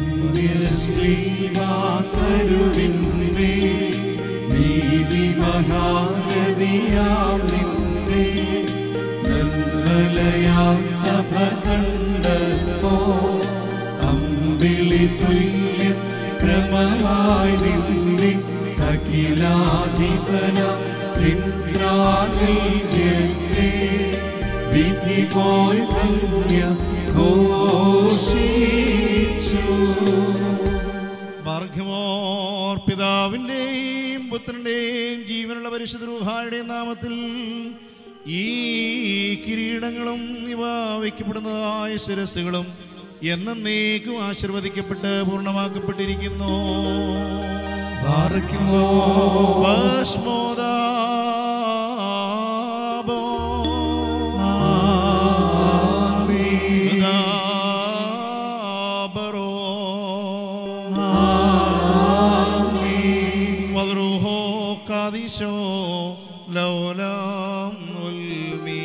കരുവിന്മേ നീതി മഹാഗതിയാം നിന്നെ നിർമ്മലയാം സഭ കണ്ടപ്പോ അമ്പിളി തുല്യ ക്രമമായി നിന്നെ അഖിലാധിപന നിദ്രാകൽക്കേ വിധി പോയി ധന്യ ഘോഷിച്ചു ഭാർഗ്യമോർ പിതാവിൻ്റെയും പുത്രൻ്റെയും ജീവനുള്ള പരിശുദ്ധ രൂഹായുടെയും നാമത്തിൽ ഈ കിരീടങ്ങളും ഇവ വയ്ക്കപ്പെടുന്നതായ ശിരസ്സുകളും എന്നേക്കും ആശീർവദിക്കപ്പെട്ട് പൂർണ്ണമാക്കപ്പെട്ടിരിക്കുന്നു പാർക്കുമോ ഭസ്മോദാബോ. ഉദാബറോ. വദ്രുഹോ കാദിശോ ലൗലാം ഉൽമീ.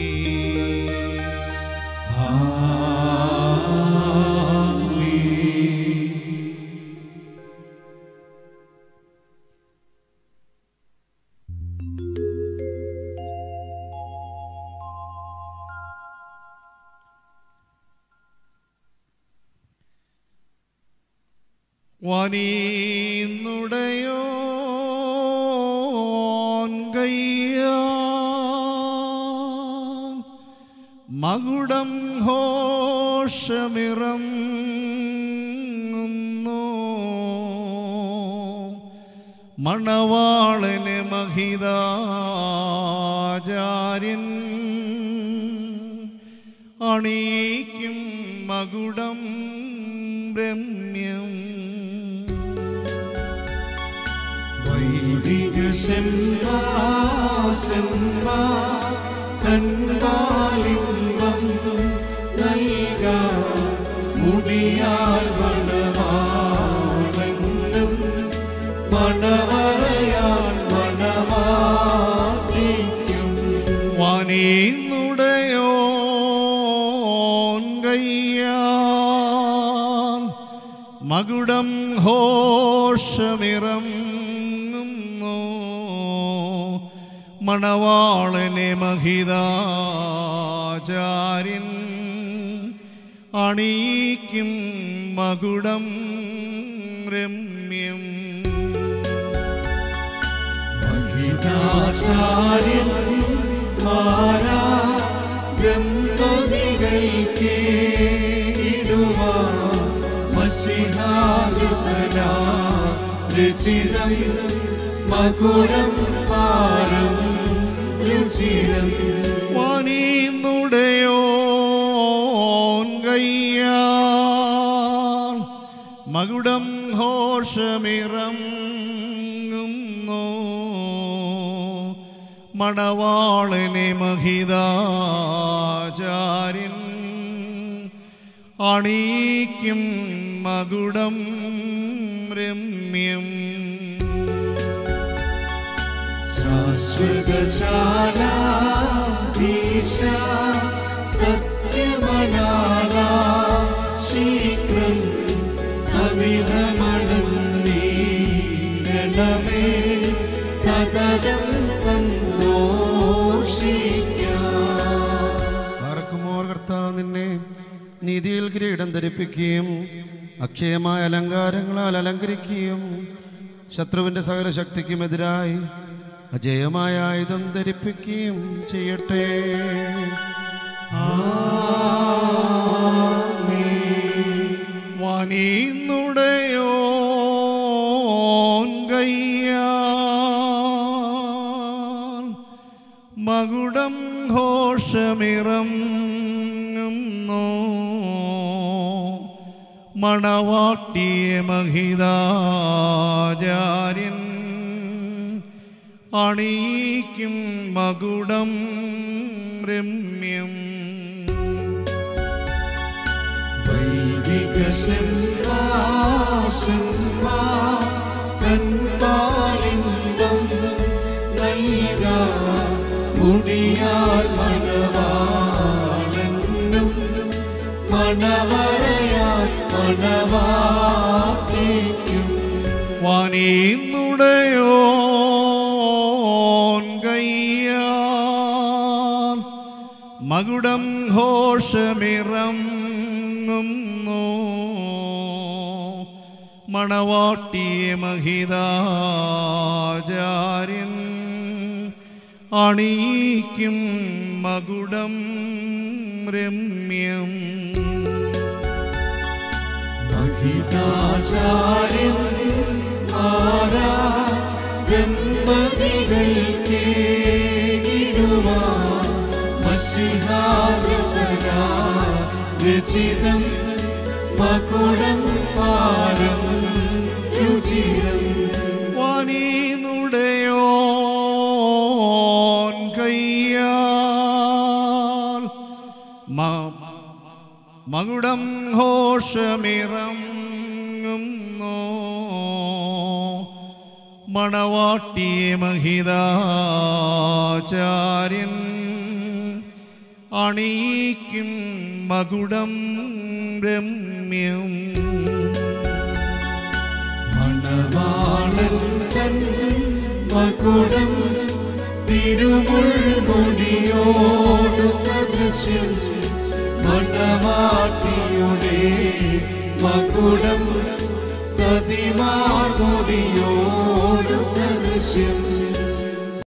വനീന്നുടയോൻ കയ്യാൻ മകുടം ഹോഷമിറങ്ങുന്നു മണവാളന് മഹിതാചാര്യൻ അണീക്കും മകുടം രമ്യം വൈദിക സെമ്മാ കൺവാലിംബം നൽക മുടിയാൽ മണവാളനും മണവറയാൽ മണവാട്ടിക്കും വാനീന്നുടയോൻ കയ്യാൻ മകുടം ഹോഷമിറങ്ങുന്നു മണവാളനെ മഹിതാചാര്യൻ അണീക്കും മകുടം രമ്യം മഹിതാചാര്യൻ മാരാ ഗന്ധതികൾക്കേടുവാ മസിഹാകൃതനാ രചിതം മകുടം പാരം രുചിരം വാനീന്നുടയോൻ കയ്യാൽ മകുടം ഹോഷമിറങ്ങുന്നു മണവാളനെ മഹിതാചാര്യൻ അണീക്കും മകുടം രമ്യം ശാശ്വതശാലാധീശ സത്യമണാള ശീഘ്രം സവിധമണമേ സതതം സന്തോഷിക്കാം ആർക്കുമോർ കർത്താവ് നിന്നെ നീതിയിൽ കിരീടം ധരിപ്പിക്കുകയും അക്ഷയമായ അലങ്കാരങ്ങളാൽ അലങ്കരിക്കുകയും ശത്രുവിൻ്റെ സകല ശക്തിക്കുമെതിരായി അജയമായ ആയുധം ധരിപ്പിക്കുകയും ചെയ്യട്ടെ വനീന്നുടയോൻ കയ്യാൻ മകുടം ഘോഷമിറങ്ങുന്നു മണവാട്ടിയ മഹിതാചാര്യൻ അണീക്കും മകുടം രമ്യം വൈദിക സിംഹാസന്മാ കൺപാലിംബം നൽക മുടിയാൽ മണവാളനും മണവറയാൽ മണവാട്ടിക്കും വാനീന്നുടയോൻ കയ്യാൽ മകുടം ഘോഷമിറങ്ങുന്നു മണവാട്ടിയെ മഹിതാചാര്യൻ അണീക്കും മകുടം രമ്യം മഹിതാചാര്യൻ ആരാ ദമ്പതികൾ കേടുവാ മഷിഹാവൃതരാ രചിതം മകുടം പാരം രുചിരം വാനീന്നുടയോൻ കയ്യാൽ മ- മകുടം ഘോഷമിറങ്ങുന്നു മണവാട്ടിയെ മഹിതാചാര്യൻ അണീക്കും മകുടം രമ്യം മണവാളൻ തൻ മകുടം തിരുമുൾമുടിയോടു സദൃശ്യം മണവാട്ടിയുടെ മകുടം സതിമാർമുടിയോടു സദൃശ്യം